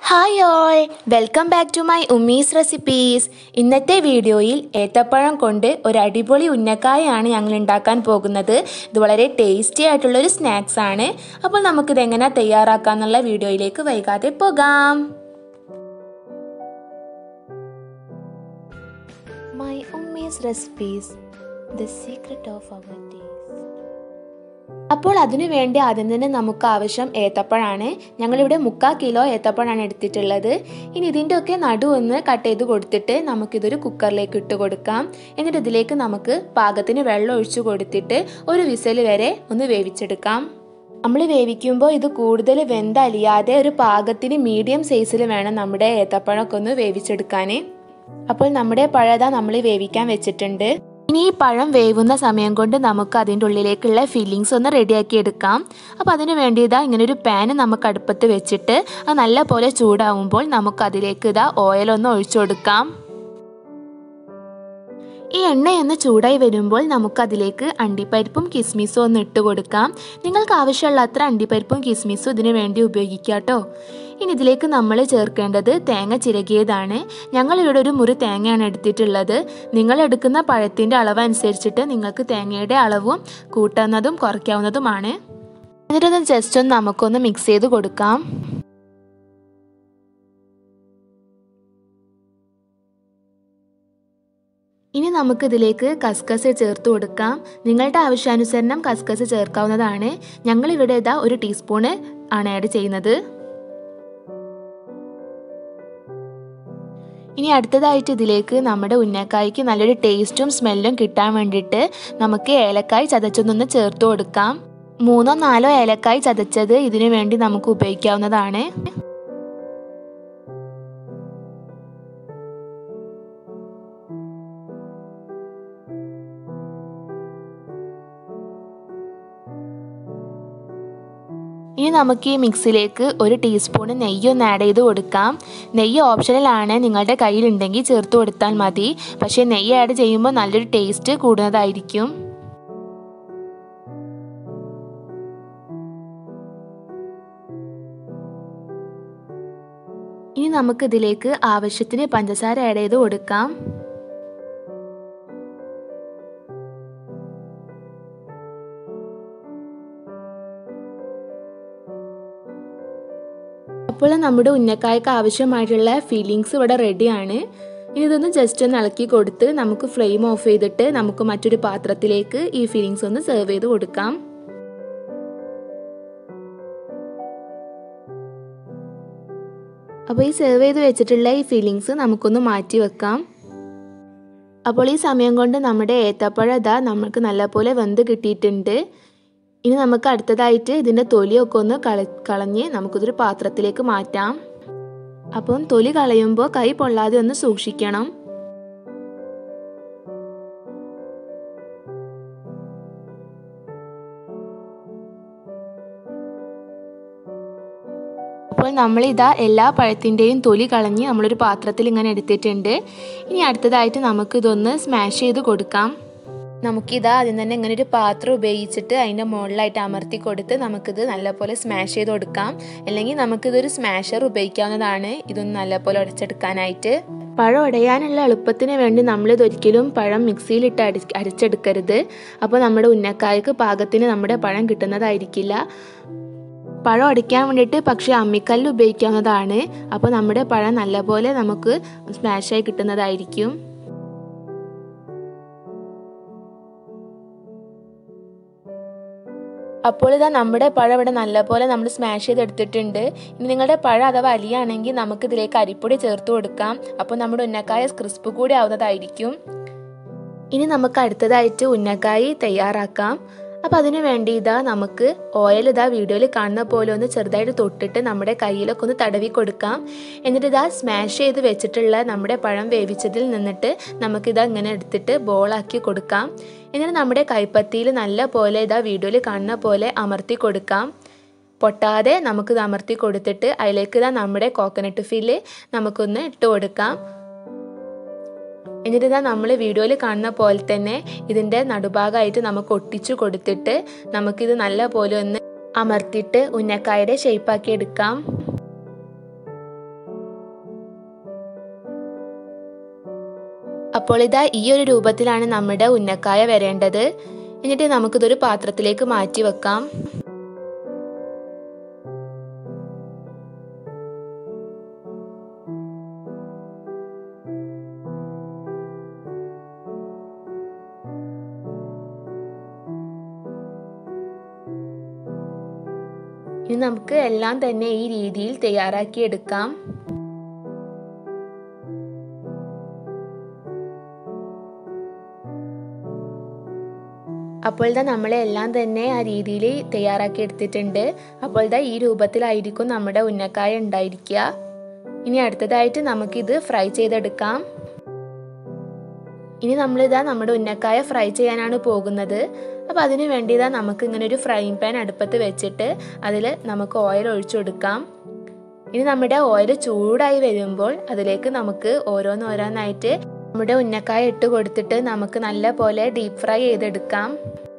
hi all welcome back to my Ummi's recipes ഇന്നത്തെ വീഡിയോയിൽ ഏത്തപ്പഴം കൊണ്ട് ഒരു അടിപൊളി ഉന്നക്കായാണ് ഞങ്ങൾ ഉണ്ടാക്കാൻ പോകുന്നത് ഇത് വളരെ ടേസ്റ്റി ആയിട്ടുള്ളൊരു സ്നാക്സ് ആണ് അപ്പോൾ നമുക്കിത് എങ്ങനെ തയ്യാറാക്കാന്നുള്ള വീഡിയോയിലേക്ക് വൈകാതെ പോകാം my Ummi's recipes the secret of our taste അപ്പോൾ അതിനു വേണ്ടി ആദ്യം തന്നെ നമുക്ക് ആവശ്യം ഏത്തപ്പഴമാണ് ഞങ്ങളിവിടെ മുക്കാൽ കിലോ ഏത്തപ്പഴമാണ് എടുത്തിട്ടുള്ളത് ഇനി ഇതിൻ്റെ ഒക്കെ നടു ഒന്ന് കട്ട് ചെയ്ത് കൊടുത്തിട്ട് നമുക്കിതൊരു കുക്കറിലേക്ക് ഇട്ട് കൊടുക്കാം എന്നിട്ട് ഇതിലേക്ക് നമുക്ക് പാകത്തിന് വെള്ളം ഒഴിച്ചു കൊടുത്തിട്ട് ഒരു വിസൽ വരെ ഒന്ന് വേവിച്ചെടുക്കാം നമ്മൾ വേവിക്കുമ്പോൾ ഇത് കൂടുതൽ വെന്തലിയാതെ ഒരു പാകത്തിന് മീഡിയം സൈസിൽ വേണം നമ്മുടെ ഏത്തപ്പഴമൊക്കെ ഒന്ന് വേവിച്ചെടുക്കാൻ അപ്പോൾ നമ്മുടെ പഴത നമ്മൾ വേവിക്കാൻ വെച്ചിട്ടുണ്ട് ഇനി ഈ പഴം വേവുന്ന സമയം കൊണ്ട് നമുക്ക് അതിൻ്റെ ഉള്ളിലേക്കുള്ള ഫില്ലിങ്സ് ഒന്ന് റെഡിയാക്കി എടുക്കാം അപ്പോൾ അതിന് വേണ്ടി ഇതാ ഇങ്ങനെ ഒരു പാൻ നമുക്ക് അടുപ്പത്ത് വെച്ചിട്ട് അത് നല്ല പോലെ ചൂടാവുമ്പോൾ നമുക്ക് അതിലേക്ക് ഇതാ ഓയിലൊന്ന് ഒഴിച്ചു കൊടുക്കാം ഈ എണ്ണയൊന്ന് ചൂടായി വരുമ്പോൾ നമുക്കതിലേക്ക് അണ്ടിപ്പരിപ്പും കിസ്മിസും ഒന്ന് ഇട്ട് കൊടുക്കാം നിങ്ങൾക്ക് ആവശ്യമുള്ള അത്ര അണ്ടിപ്പരിപ്പും കിസ്മിസും ഇതിനു വേണ്ടി ഉപയോഗിക്കാം കേട്ടോ ഇനി ഇതിലേക്ക് നമ്മൾ ചേർക്കേണ്ടത് തേങ്ങ ചിരകിയതാണ് ഞങ്ങളിവിടെ ഒരു മുറി തേങ്ങയാണ് എടുത്തിട്ടുള്ളത് നിങ്ങൾ എടുക്കുന്ന പഴത്തിൻ്റെ അളവ് അനുസരിച്ചിട്ട് നിങ്ങൾക്ക് തേങ്ങയുടെ അളവും കൂട്ടുന്നതും കുറയ്ക്കാവുന്നതുമാണ് എന്നിട്ടൊന്ന് ജസ്റ്റ് ഒന്ന് നമുക്കൊന്ന് മിക്സ് ചെയ്ത് കൊടുക്കാം ഇനി നമുക്കിതിലേക്ക് കസ്കസ് ചേർത്ത് കൊടുക്കാം നിങ്ങളുടെ ആവശ്യാനുസരണം കസ്കസ് ചേർക്കാവുന്നതാണ് ഞങ്ങളിവിടെ ഇതാ ഒരു ടീസ്പൂണ് ആണ് ആഡ് ചെയ്യുന്നത് ഇനി അടുത്തതായിട്ട് ഇതിലേക്ക് നമ്മുടെ ഉന്നക്കായ്ക്ക് നല്ലൊരു ടേസ്റ്റും സ്മെല്ലും കിട്ടാൻ വേണ്ടിയിട്ട് നമുക്ക് ഏലക്കായ് ചതച്ചൊന്നൊന്ന് ചേർത്ത് കൊടുക്കാം മൂന്നോ നാലോ ഏലക്കായ് ചതച്ചത് ഇതിനു വേണ്ടി നമുക്ക് ഉപയോഗിക്കാവുന്നതാണ് ഇനി നമുക്ക് ഈ മിക്സിലേക്ക് ഒരു ടീസ്പൂൺ നെയ്യ് ഒന്ന് ആഡ് ചെയ്ത് കൊടുക്കാം നെയ്യ് ഓപ്ഷണലാണ് നിങ്ങളുടെ കയ്യിലുണ്ടെങ്കിൽ ചേർത്ത് കൊടുത്താൽ മതി പക്ഷേ നെയ്യ് ആഡ് ചെയ്യുമ്പോൾ നല്ലൊരു ടേസ്റ്റ് കൂടുന്നതായിരിക്കും ഇനി നമുക്കിതിലേക്ക് ആവശ്യത്തിന് പഞ്ചസാര ആഡ് ചെയ്ത് കൊടുക്കാം അപ്പോൾ നമ്മുടെ ഉന്നക്കായ്ക്ക് ആവശ്യമായിട്ടുള്ള ഫീലിങ്സ് ഇവിടെ റെഡിയാണ് ഇനി ഇതൊന്ന് ജസ്റ്റ് ഒന്ന് ഇളക്കി കൊടുത്ത് നമുക്ക് ഫ്ലെയിം ഓഫ് ചെയ്തിട്ട് നമുക്ക് മറ്റൊരു പാത്രത്തിലേക്ക് ഈ ഫീലിങ്സ് ഒന്ന് സെർവ് ചെയ്ത് കൊടുക്കാം അപ്പോൾ ഈ സെർവ് ചെയ്ത് വെച്ചിട്ടുള്ള ഈ ഫീലിങ്സ് നമുക്കൊന്ന് മാറ്റി വെക്കാം അപ്പോൾ ഈ സമയം കൊണ്ട് നമ്മുടെ ഏത്തപ്പഴം ഇതാ നമുക്ക് നല്ലപോലെ വെന്ത് കിട്ടിയിട്ടുണ്ട് ഇനി നമുക്ക് അടുത്തതായിട്ട് ഇതിൻ്റെ തൊലിയൊക്കെ ഒന്ന് കള കളഞ്ഞ് നമുക്കിതൊരു പാത്രത്തിലേക്ക് മാറ്റാം അപ്പം തൊലി കളയുമ്പോൾ കൈ പൊള്ളാതെ ഒന്ന് സൂക്ഷിക്കണം അപ്പോൾ നമ്മളിതാ എല്ലാ പഴത്തിൻ്റെയും തൊലി കളഞ്ഞ് നമ്മളൊരു പാത്രത്തിൽ ഇങ്ങനെ എടുത്തിട്ടുണ്ട് ഇനി അടുത്തതായിട്ട് നമുക്കിതൊന്ന് സ്മാഷ് ചെയ്ത് കൊടുക്കാം നമുക്കിതാ ആദ്യം തന്നെ ഇങ്ങനെ ഒരു പാത്രം ഉപയോഗിച്ചിട്ട് അതിൻ്റെ മുകളിലായിട്ട് അമർത്തി കൊടുത്ത് നമുക്കിത് നല്ലപോലെ സ്മാഷ് ചെയ്ത് കൊടുക്കാം അല്ലെങ്കിൽ നമുക്കിതൊരു സ്മാഷർ ഉപയോഗിക്കാവുന്നതാണ് ഇതൊന്ന് നല്ലപോലെ ഉടച്ചെടുക്കാനായിട്ട് പഴം ഉടയാനുള്ള എളുപ്പത്തിന് വേണ്ടി നമ്മളിതൊരിക്കലും പഴം മിക്സിയിലിട്ട് അടി അരച്ചെടുക്കരുത് അപ്പോൾ നമ്മുടെ ഉന്നക്കായ്ക്ക് പാകത്തിന് നമ്മുടെ പഴം കിട്ടുന്നതായിരിക്കില്ല പഴം അടിക്കാൻ വേണ്ടിയിട്ട് പക്ഷേ അമ്മിക്കല്ല് ഉപയോഗിക്കാവുന്നതാണ് അപ്പോൾ നമ്മുടെ പഴം നല്ലപോലെ നമുക്ക് സ്മാഷായി കിട്ടുന്നതായിരിക്കും അപ്പോൾ ഇതാ നമ്മുടെ പഴം ഇവിടെ നല്ലപോലെ നമ്മൾ സ്മാഷ് ചെയ്തെടുത്തിട്ടുണ്ട് ഇനി നിങ്ങളുടെ പഴം അഥവാ അലിയാണെങ്കിൽ നമുക്ക് ഇതിലേക്ക് അരിപ്പൊടി ചേർത്ത് കൊടുക്കാം അപ്പോൾ നമ്മുടെ ഉന്നക്കായ ക്രിസ്പ് കൂടി ആവുന്നതായിരിക്കും ഇനി നമുക്ക് അടുത്തതായിട്ട് ഉന്നക്കായി തയ്യാറാക്കാം അപ്പോൾ അതിന് വേണ്ടി ഇതാ നമുക്ക് ഓയിൽ ഇതാ വീഡിയോയിൽ കാണുന്ന പോലെ ഒന്ന് ചെറുതായിട്ട് തൊട്ടിട്ട് നമ്മുടെ കയ്യിലൊക്കെ ഒന്ന് തടവി കൊടുക്കാം എന്നിട്ട് ഇതാ സ്മാഷ് ചെയ്ത് വെച്ചിട്ടുള്ള നമ്മുടെ പഴം വേവിച്ചതിൽ നിന്നിട്ട് നമുക്കിതാ ഇങ്ങനെ എടുത്തിട്ട് ബോളാക്കി കൊടുക്കാം എന്നിട്ട് നമ്മുടെ കൈപ്പത്തിയിൽ നല്ല പോലെ ഇതാ വീഡിയോയിൽ കാണുന്ന പോലെ അമർത്തി കൊടുക്കാം പൊട്ടാതെ നമുക്കിത് അമർത്തി കൊടുത്തിട്ട് അതിലേക്ക് ഇതാ നമ്മുടെ കോക്കനട്ട് ഫില്ല് നമുക്കൊന്ന് ഇട്ട് കൊടുക്കാം എന്നിട്ട് ഇതാ നമ്മൾ വീഡിയോയിൽ കാണുന്ന പോലെ തന്നെ ഇതിൻ്റെ നടുഭാഗമായിട്ട് നമുക്ക് ഒട്ടിച്ചു കൊടുത്തിട്ട് നമുക്കിത് നല്ല പോലെ ഒന്ന് അമർത്തിയിട്ട് ഉന്നക്കായുടെ ഷേപ്പാക്കി എടുക്കാം അപ്പോൾ ഇതാ ഈ ഒരു രൂപത്തിലാണ് നമ്മുടെ ഉന്നക്കായ വരേണ്ടത് എന്നിട്ട് നമുക്കിതൊരു പാത്രത്തിലേക്ക് മാറ്റി വെക്കാം ഇനി നമുക്ക് എല്ലാം തന്നെ ഈ രീതിയിൽ തയ്യാറാക്കി എടുക്കാം അപ്പോൾ ഇതാ നമ്മളെല്ലാം തന്നെ ആ രീതിയിൽ തയ്യാറാക്കി എടുത്തിട്ടുണ്ട് അപ്പോൾ ഇതാ ഈ രൂപത്തിലായിരിക്കും നമ്മുടെ ഉന്നക്കായ ഉണ്ടായിരിക്കുക ഇനി അടുത്തതായിട്ട് നമുക്കിത് ഫ്രൈ ചെയ്തെടുക്കാം ഇനി നമ്മളിതാ നമ്മുടെ ഉന്നക്കായ ഫ്രൈ ചെയ്യാനാണ് പോകുന്നത് അപ്പോൾ അതിന് വേണ്ടി ഇതാ നമുക്ക് ഇങ്ങനെ ഒരു ഫ്രൈങ് പാൻ അടുപ്പത്ത് വെച്ചിട്ട് അതിൽ നമുക്ക് ഓയിൽ ഒഴിച്ചു കൊടുക്കാം ഇനി നമ്മുടെ ഓയിൽ ചൂടായി വരുമ്പോൾ അതിലേക്ക് നമുക്ക് ഓരോന്നോരോന്നായിട്ട് നമ്മുടെ ഉന്നക്കായ ഇട്ട് കൊടുത്തിട്ട് നമുക്ക് നല്ല പോലെ ഡീപ്പ് ഫ്രൈ ചെയ്തെടുക്കാം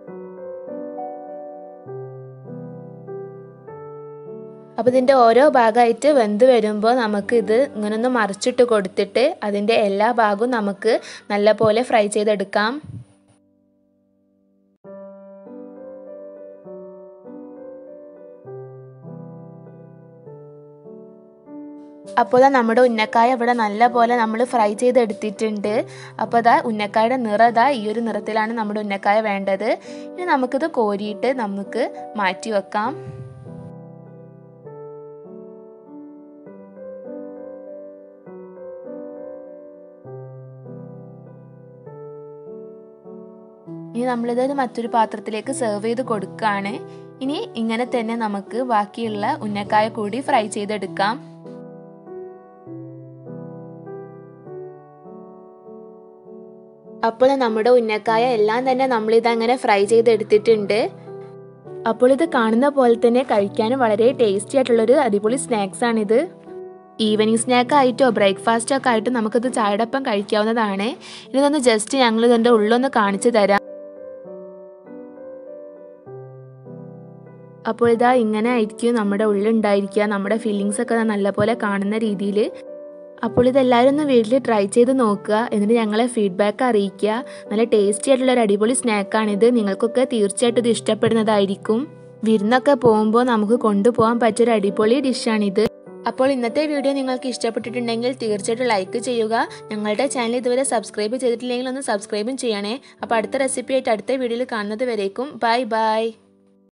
അപ്പോൾ ഇതിൻ്റെ ഓരോ ഭാഗമായിട്ട് വെന്ത് വരുമ്പോൾ നമുക്ക് ഇത് ഇങ്ങനൊന്ന് മറിച്ചിട്ട് കൊടുത്തിട്ട് അതിൻ്റെ എല്ലാ ഭാഗവും നമുക്ക് നല്ല പോലെ ഫ്രൈ ചെയ്തെടുക്കാം അപ്പോൾ ഇതാ നമ്മുടെ ഉന്നക്കായ ഇവിടെ നല്ല പോലെ നമ്മൾ ഫ്രൈ ചെയ്തെടുത്തിട്ടുണ്ട് അപ്പോൾ ഇതാ ഉന്നക്കായുടെ നിറം ഇതാ ഈ ഒരു നിറത്തിലാണ് നമ്മുടെ ഉന്നക്കായ വേണ്ടത് ഇനി നമുക്കിത് കോരിയിട്ട് നമുക്ക് മാറ്റി വെക്കാം ഇനി നമ്മളിത് മറ്റൊരു പാത്രത്തിലേക്ക് സെർവ് ചെയ്ത് കൊടുക്കുകയാണ് ഇനി ഇങ്ങനെ തന്നെ നമുക്ക് ബാക്കിയുള്ള ഉന്നക്കായ കൂടി ഫ്രൈ ചെയ്തെടുക്കാം അപ്പോൾ നമ്മുടെ ഉന്നക്കായ എല്ലാം തന്നെ നമ്മളിത് അങ്ങനെ ഫ്രൈ ചെയ്തെടുത്തിട്ടുണ്ട് അപ്പോൾ ഇത് കാണുന്ന പോലെ തന്നെ കഴിക്കാനും വളരെ ടേസ്റ്റി ആയിട്ടുള്ളൊരു അടിപൊളി സ്നാക്സ് ആണിത് ഈവനിങ് സ്നാക്ക് ആയിട്ടോ ബ്രേക്ക്ഫാസ്റ്റ് ഒക്കെ ആയിട്ടോ നമുക്കിത് ചായടൊപ്പം കഴിക്കാവുന്നതാണ് ഇതൊന്ന് ജസ്റ്റ് ഞങ്ങൾ ഇതിൻ്റെ ഉള്ളൊന്ന് കാണിച്ചു തരാം അപ്പോൾ ഇതാ ഇങ്ങനെ ആയിരിക്കും നമ്മുടെ ഉള്ളുണ്ടായിരിക്കുക നമ്മുടെ ഫീലിങ്സ് ഒക്കെ നല്ലപോലെ കാണുന്ന രീതിയിൽ അപ്പോൾ ഇതെല്ലാവരും ഒന്ന് വീട്ടിൽ ട്രൈ ചെയ്ത് നോക്കുക എന്നിട്ട് ഞങ്ങളെ ഫീഡ്ബാക്ക് അറിയിക്കുക നല്ല ടേസ്റ്റി ആയിട്ടുള്ള ഒരു അടിപൊളി സ്നാക്കാണിത് നിങ്ങൾക്കൊക്കെ തീർച്ചയായിട്ടും ഇത് ഇഷ്ടപ്പെടുന്നതായിരിക്കും വിരുന്നൊക്കെ പോകുമ്പോൾ നമുക്ക് കൊണ്ടുപോകാൻ പറ്റിയൊരു അടിപൊളി ഡിഷാണിത് അപ്പോൾ ഇന്നത്തെ വീഡിയോ നിങ്ങൾക്ക് ഇഷ്ടപ്പെട്ടിട്ടുണ്ടെങ്കിൽ തീർച്ചയായിട്ടും ലൈക്ക് ചെയ്യുക ഞങ്ങളുടെ ചാനൽ ഇതുവരെ സബ്സ്ക്രൈബ് ചെയ്തിട്ടില്ലെങ്കിൽ ഒന്ന് സബ്സ്ക്രൈബും ചെയ്യണേ അപ്പോൾ അടുത്ത റെസിപ്പി ആയിട്ട് അടുത്ത വീഡിയോയിൽ കാണുന്നത് വരേക്കും ബൈ ബൈ